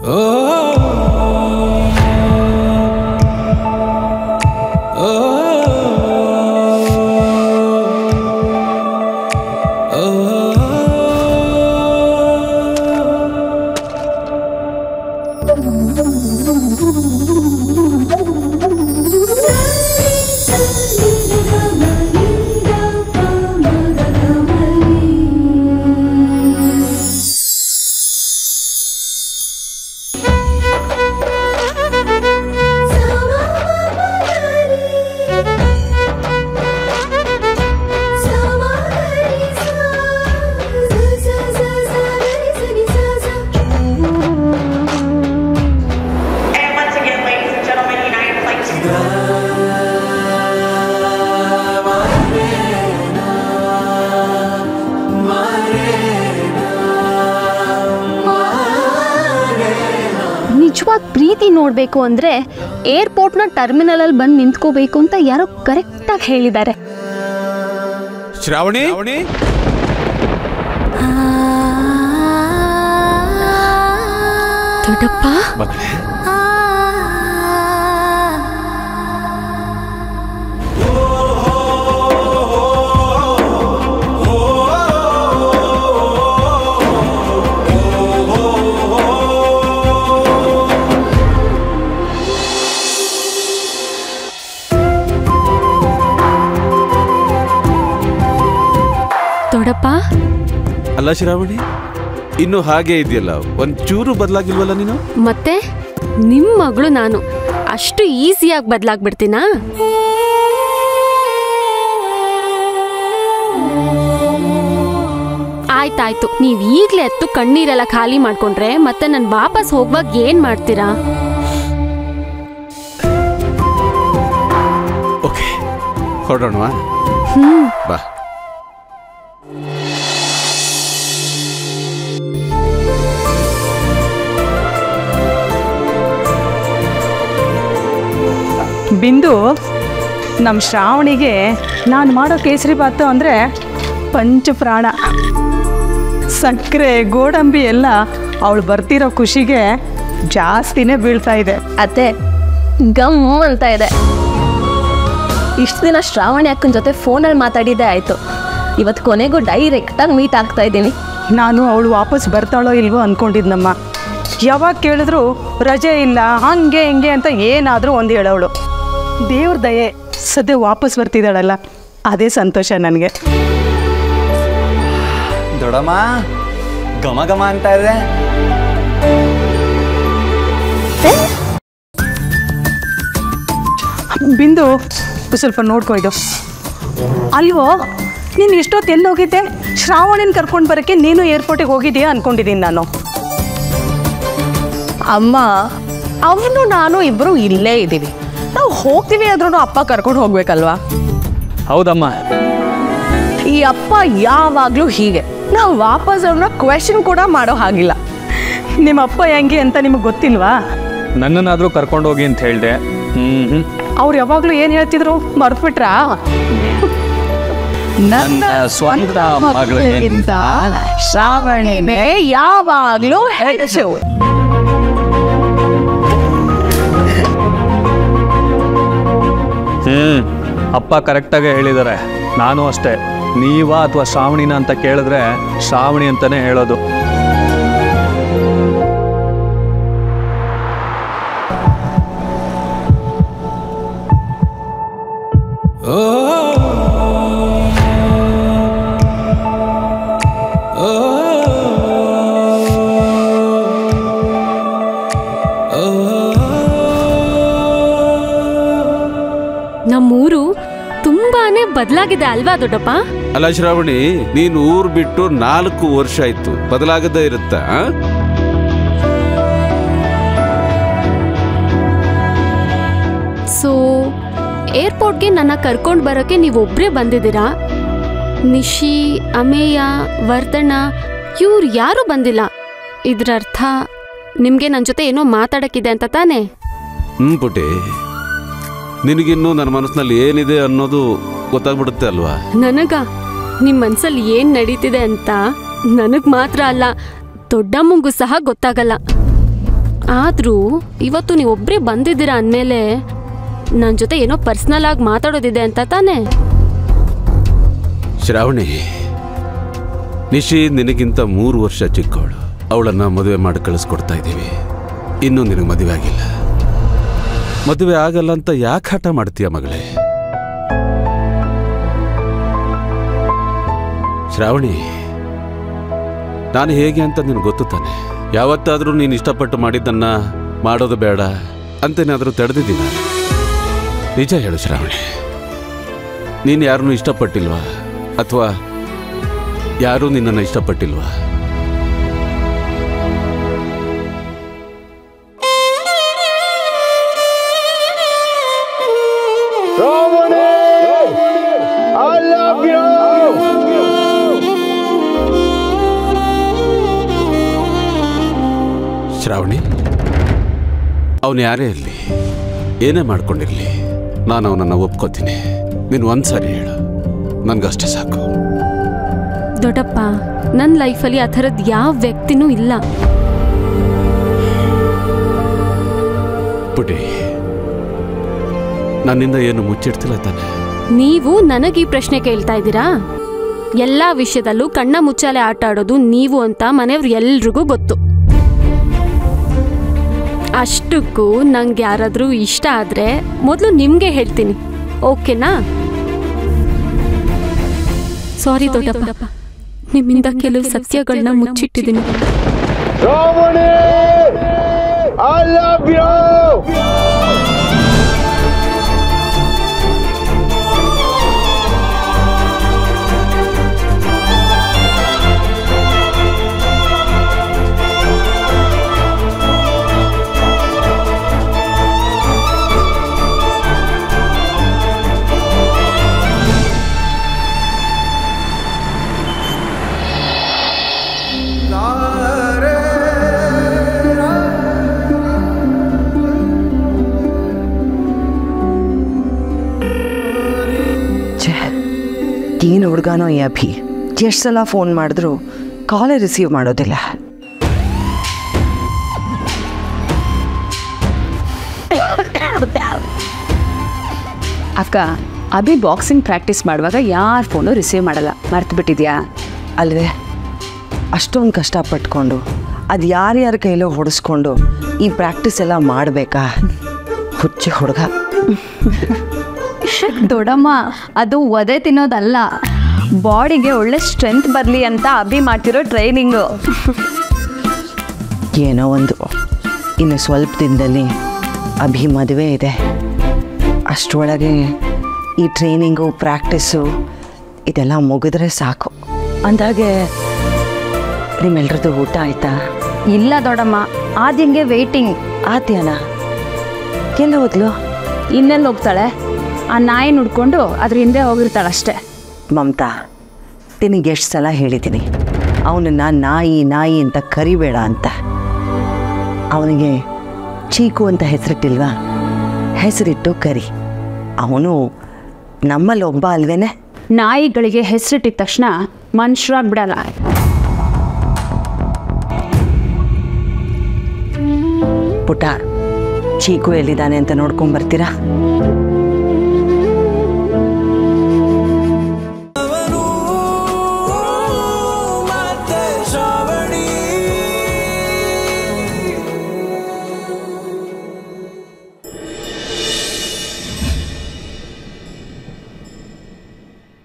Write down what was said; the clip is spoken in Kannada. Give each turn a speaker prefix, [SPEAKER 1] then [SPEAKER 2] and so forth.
[SPEAKER 1] And once again, ladies and gentlemen, United Flight
[SPEAKER 2] ನಿಜವಾದ ಪ್ರೀತಿ ನೋಡಬೇಕು ಅಂದರೆ ಏರ್ಪೋರ್ಟ್ನ ಟರ್ಮಿನಲಲ್ಲಿ ಬಂದು ನಿಂತ್ಕೋಬೇಕು ಅಂತ ಯಾರೋ ಕರೆಕ್ಟಾಗಿ ಹೇಳಿದ್ದಾರೆ
[SPEAKER 3] ಶ್ರಾವಣಿ
[SPEAKER 2] ದೊಡ್ಡಪ್ಪ
[SPEAKER 3] ಮಗಳೇ
[SPEAKER 2] ದೊಡ್ಡಪ್ಪ
[SPEAKER 3] ಅಲ್ಲ ಶ್ರಾವಣಿ ಇನ್ನು ಹಾಗೆ ಇದೆಯಲ್ಲ ಒಂಚೂರು ಬದಲಾಗಿಲ್ವಲ್ಲ ನೀನು
[SPEAKER 2] ಮತ್ತೆ ನಿಮ್ಮ ಮಗಳು ನಾನು ಅಷ್ಟು ಈಸಿಯಾಗಿ ಬದಲಾಗ್ಬಿಡ್ತೀನಾ ಆಯ್ತಾಯ್ತು ನೀವ್ ಈಗ್ಲೇ ಎತ್ತು ಕಣ್ಣೀರೆಲ್ಲ ಖಾಲಿ ಮಾಡ್ಕೊಂಡ್ರೆ ಮತ್ತೆ ನನ್ ವಾಪಸ್ ಹೋಗುವಾಗ ಏನ್ ಮಾಡ್ತೀರಾ
[SPEAKER 3] ಓಕೆ ಹೊರಡೋಣವಾ ಬಾ
[SPEAKER 4] ಬಿಂದು ನಮ್ಮ ಶ್ರಾವಣಿಗೆ ನಾನು ಮಾಡೋ ಕೇಸರಿ ಬಾತು ಅಂದರೆ ಪಂಚ ಪ್ರಾಣ ಸಕ್ಕರೆ ಗೋಡಂಬಿ ಎಲ್ಲ ಅವಳು ಬರ್ತಿರೋ ಖುಷಿಗೆ ಜಾಸ್ತಿನೇ ಬೀಳ್ತಾ ಇದೆ
[SPEAKER 5] ಅತ್ತೆ ಗಮ್ ಅಂತ ಇದೆ ಇಷ್ಟು ದಿನ ಶ್ರಾವಣಿ ಅಕ್ಕನ ಜೊತೆ ಫೋನಲ್ಲಿ ಮಾತಾಡಿದ್ದೇ ಆಯಿತು ಇವತ್ತು ಕೊನೆಗೂ ಡೈರೆಕ್ಟಾಗಿ ಮೀಟ್ ಆಗ್ತಾ ಇದ್ದೀನಿ
[SPEAKER 4] ನಾನು ಅವಳು ವಾಪಸ್ ಬರ್ತಾಳೋ ಇಲ್ವೋ ಅಂದ್ಕೊಂಡಿದ್ನಮ್ಮ ಯಾವಾಗ ಕೇಳಿದ್ರು ರಜೆ ಇಲ್ಲ ಹಂಗೆ ಹಿಂಗೆ ಅಂತ ಏನಾದರೂ ಒಂದು ಹೇಳೋಳು ದೇವ್ರ ದಯೆ ಸದ್ಯ ವಾಪಸ್ ಬರ್ತಿದ್ದಾಳಲ್ಲ ಅದೇ ಸಂತೋಷ ನನಗೆ
[SPEAKER 6] ದೊಡಮ್ಮ ಘಮ ಘಮ ಅಂತ ಇದೆ
[SPEAKER 4] ಬಿಂದು ಸ್ವಲ್ಪ ನೋಡ್ಕೊ ಇದು ಅಲ್ವೋ ನೀನು ಇಷ್ಟೊತ್ತು ಎಲ್ಲಿ ಹೋಗಿದ್ದೆ ಶ್ರಾವಣಿನ ಕರ್ಕೊಂಡು ಬರೋಕ್ಕೆ ನೀನು ಏರ್ಪೋರ್ಟಿಗೆ ಹೋಗಿದ್ದೀಯಾ ಅಂದ್ಕೊಂಡಿದ್ದೀನಿ ನಾನು
[SPEAKER 5] ಅಮ್ಮ ಅವನು ನಾನು ಇಬ್ಬರು ಇಲ್ಲೇ ಇದ್ದೀವಿ ನಾವು ಹೋಗ್ತೀವಿ ಅಂದ್ರೂ ಅಪ್ಪ ಕರ್ಕೊಂಡು ಹೋಗ್ಬೇಕಲ್ವಾ
[SPEAKER 6] ಹೌದಮ್ಮ
[SPEAKER 5] ಈ ಅಪ್ಪ ಯಾವಾಗಲೂ ಹೀಗೆ ನಾವು ವಾಪಸ್ ಅವ್ರನ್ನ ಕ್ವೆಶನ್ ಕೂಡ ಮಾಡೋ ಹಾಗಿಲ್ಲ
[SPEAKER 4] ನಿಮ್ಮ ಅಪ್ಪ ಹೆಂಗೆ ಅಂತ ನಿಮಗೆ ಗೊತ್ತಿಲ್ವಾ
[SPEAKER 6] ನನ್ನನ್ನಾದರೂ ಕರ್ಕೊಂಡೋಗಿ ಅಂತ ಹೇಳಿದೆ ಹ್ಞೂ
[SPEAKER 4] ಅವ್ರು ಯಾವಾಗಲೂ ಏನು ಹೇಳ್ತಿದ್ರು ಮರ್ತ್ಬಿಟ್ರಾ
[SPEAKER 6] ನನ್ನ ಸ್ವಂತ ಮಗಳಿಗಿಂತ
[SPEAKER 5] ಶ್ರಾವಣಿನೇ ಯಾವಾಗಲೂ ಹೆಚ್ಚು
[SPEAKER 6] ಹ್ಞೂ ಅಪ್ಪ ಕರೆಕ್ಟಾಗೆ ಹೇಳಿದ್ದಾರೆ ನಾನು ಅಷ್ಟೇ ನೀವಾ ಅಥವಾ ಶ್ರಾವಣಿನ ಅಂತ ಕೇಳಿದ್ರೆ ಶ್ರಾವಣಿ ಅಂತಲೇ ಹೇಳೋದು
[SPEAKER 2] ನಮ್ಮೂರು ತುಂಬಾನೇ ಬದಲಾಗಿದೆ ಅಲ್ವಾ ದೊಡ್ಡಪ್ಪ
[SPEAKER 3] ಅಲ್ಲ ಶ್ರಾವಣಿ ನೀನು ಊರು ಬಿಟ್ಟು ನಾಲ್ಕು ವರ್ಷ ಆಯ್ತು ಬದಲಾಗದೇ ಇರುತ್ತಾ ಆ?
[SPEAKER 2] ಸೊ ಏರ್ಪೋರ್ಟ್ಗೆ ನನ್ನ ಕರ್ಕೊಂಡು ಬರೋಕ್ಕೆ ನೀವೊಬ್ಬರೇ ಬಂದಿದ್ದೀರಾ ನಿಶಿ ಅಮೇಯ ವರ್ಧಣ್ಣ ಇವ್ರು ಯಾರೂ ಬಂದಿಲ್ಲ ಇದ್ರರ್ಥ ನಿಮಗೆ ನನ್ನ ಜೊತೆ ಏನೋ ಮಾತಾಡಕ್ಕಿದೆ ಅಂತ ತಾನೇ
[SPEAKER 3] ಹ್ಮ್ ಪುಟಿ ನಿನಗಿನ್ನೂ ನನ್ನ ಮನಸ್ಸಿನಲ್ಲಿ ಏನಿದೆ ಅನ್ನೋದು ಗೊತ್ತಾಗ್ಬಿಡುತ್ತೆ ಅಲ್ವಾ
[SPEAKER 2] ನನಗ ನಿಮ್ಮ ಮನ್ಸಲ್ಲಿ ಏನು ನಡೀತಿದೆ ಅಂತ ನನಗೆ ಮಾತ್ರ ಅಲ್ಲ ದೊಡ್ಡಮ್ಮಂಗೂ ಸಹ ಗೊತ್ತಾಗಲ್ಲ ಆದರೂ ಇವತ್ತು ನೀವು ಒಬ್ಬರೇ ಬಂದಿದ್ದೀರಾ ಅಂದಮೇಲೆ ನನ್ನ ಜೊತೆ ಏನೋ ಪರ್ಸ್ನಲ್ ಆಗಿ ಮಾತಾಡೋದಿದೆ ಅಂತ ತಾನೇ
[SPEAKER 3] ಶ್ರಾವಣಿ ನಿಶಿ ನಿನಗಿಂತ ಮೂರು ವರ್ಷ ಚಿಕ್ಕವಳು ಅವಳನ್ನು ಮದುವೆ ಮಾಡಿ ಕಳಿಸ್ಕೊಡ್ತಾ ಇದ್ದೀವಿ ಇನ್ನೂ ನಿನಗೆ ಮದುವೆ ಆಗಿಲ್ಲ ಮದುವೆ ಆಗಲ್ಲ ಅಂತ ಯಾಕೆ ಹಠ ಮಾಡ್ತೀಯ ಮಗಳೇ ಶ್ರಾವಣಿ ನಾನು ಹೇಗೆ ಅಂತ ನಿನಗೆ ಗೊತ್ತು ತಾನೆ ಯಾವತ್ತಾದರೂ ನೀನು ಇಷ್ಟಪಟ್ಟು ಮಾಡಿದ್ದನ್ನ ಮಾಡೋದು ಬೇಡ ಅಂತೇನಾದರೂ ತಡೆದಿದ್ದೀನ ನಿಜ ಹೇಳು ಶ್ರಾವಣಿ ನೀನು ಯಾರನ್ನೂ ಇಷ್ಟಪಟ್ಟಿಲ್ವಾ ಅಥವಾ ಯಾರೂ ನಿನ್ನನ್ನು ಇಷ್ಟಪಟ್ಟಿಲ್ವಾ ಶ್ರಾವಣಿ ಅವನು ಯಾರೇ ಇರಲಿ ಏನೇ ಮಾಡ್ಕೊಂಡಿರಲಿ ನಾನು ಅವನನ್ನು ಒಪ್ಕೋತೀನಿ ನೀನು ಒಂದ್ಸರಿ ಹೇಳು ನನಗಷ್ಟೇ ಸಾಕು
[SPEAKER 2] ದೊಡ್ಡಪ್ಪ ನನ್ನ ಲೈಫಲ್ಲಿ ಆ ಥರದ್ದು ಯಾವ ವ್ಯಕ್ತಿನೂ ಇಲ್ಲ
[SPEAKER 3] ಪುಟಿ ನನ್ನಿಂದ ಏನು ಮುಚ್ಚಿಡ್ತಿಲ್ಲ ತಾನೆ
[SPEAKER 2] ನೀವು ನನಗೆ ಈ ಪ್ರಶ್ನೆ ಕೇಳ್ತಾ ಇದ್ದೀರಾ ಎಲ್ಲ ವಿಷಯದಲ್ಲೂ ಕಣ್ಣ ಮುಚ್ಚಾಲೆ ಆಟ ಆಡೋದು ನೀವು ಅಂತ ಮನೆಯವ್ರು ಎಲ್ರಿಗೂ ಗೊತ್ತು ಅಷ್ಟಕ್ಕೂ ನಂಗೆ ಯಾರಾದರೂ ಇಷ್ಟ ಆದರೆ ಮೊದಲು ನಿಮಗೆ ಹೇಳ್ತೀನಿ ಓಕೆನಾ ಸಾರಿ ದೊಡ್ಡಪ್ಪ ನಿಮ್ಮಿಂದ ಕೆಲವು ಸತ್ಯಗಳನ್ನ ಮುಚ್ಚಿಟ್ಟಿದ್ದೀನಿ
[SPEAKER 7] ಛೇ ಏನು ಹುಡುಗನೋ ಈ ಅಭಿ ಎಷ್ಟು ಸಲ ಫೋನ್ ಮಾಡಿದ್ರು ಕಾಲೇ ರಿಸೀವ್ ಮಾಡೋದಿಲ್ಲ
[SPEAKER 8] ಅಕ್ಕ ಅಭಿ ಬಾಕ್ಸಿಂಗ್ ಪ್ರಾಕ್ಟೀಸ್ ಮಾಡುವಾಗ ಯಾರ ಫೋನು ರಿಸೀವ್ ಮಾಡಲ್ಲ ಮರ್ತು ಬಿಟ್ಟಿದ್ಯಾ
[SPEAKER 7] ಅಲ್ವೇ ಅಷ್ಟೊಂದು ಕಷ್ಟಪಟ್ಕೊಂಡು ಅದು ಯಾರ್ಯಾರ ಕೈಲೋ ಹೊಡೆಸ್ಕೊಂಡು ಈ ಪ್ರಾಕ್ಟೀಸ್ ಎಲ್ಲ ಮಾಡಬೇಕಾ ಹುಚ್ಚಿ ಹುಡುಗ
[SPEAKER 8] ದೊಡ್ಡಮ್ಮ ಅದು ಒದೆ ತಿನ್ನೋದಲ್ಲ ಬಾಡಿಗೆ ಒಳ್ಳೆ ಸ್ಟ್ರೆಂತ್ ಬರಲಿ ಅಂತ ಅಭಿ ಮಾಡ್ತಿರೋ ಟ್ರೈನಿಂಗು
[SPEAKER 7] ಏನೋ ಒಂದು ಇನ್ನು ಸ್ವಲ್ಪ ದಿನದಲ್ಲಿ ಅಭಿ ಮದುವೆ ಇದೆ ಅಷ್ಟರೊಳಗೆ ಈ ಟ್ರೈನಿಂಗು ಪ್ರಾಕ್ಟೀಸು ಇದೆಲ್ಲ ಮುಗಿದ್ರೆ ಸಾಕು ಅಂದಾಗೆ ನಿಮ್ಮೆಲ್ರದ್ದು ಊಟ ಆಯ್ತಾ
[SPEAKER 8] ಇಲ್ಲ ದೊಡ್ಡಮ್ಮ ಆದ್ಯಂಗೆ ವೇಟಿಂಗ್
[SPEAKER 7] ಆದ್ಯಾನ ಎಲ್ಲ ಹೋದ್ಲು
[SPEAKER 8] ಇನ್ನೆಲ್ಲಿ ಹೋಗ್ತಾಳೆ ಆ ನಾಯಿ ನುಡ್ಕೊಂಡು ಅದ್ರ ಹಿಂದೆ ಹೋಗಿರ್ತಾಳೆ ಅಷ್ಟೇ
[SPEAKER 7] ಮಮತಾ ನಿನಗೆ ಎಷ್ಟು ಸಲ ಹೇಳಿದ್ದೀನಿ ಅವನನ್ನ ನಾಯಿ ನಾಯಿ ಅಂತ ಕರಿಬೇಡ ಅಂತ ಅವನಿಗೆ ಚೀಕು ಅಂತ ಹೆಸರಿಟ್ಟಿಲ್ವಾ ಹೆಸರಿಟ್ಟು ಕರಿ ಅವನು ನಮ್ಮಲ್ಲಿ ಒಬ್ಬ ಅಲ್ವೇನೆ
[SPEAKER 8] ನಾಯಿಗಳಿಗೆ ಹೆಸರಿಟ್ಟಿದ ತಕ್ಷಣ ಮನುಷ್ಯರಾಗಿ ಬಿಡಲ್ಲ
[SPEAKER 7] ಪುಟ ಚೀಕು ಎಲ್ಲಿದ್ದಾನೆ ಅಂತ ನೋಡ್ಕೊಂಬರ್ತೀರಾ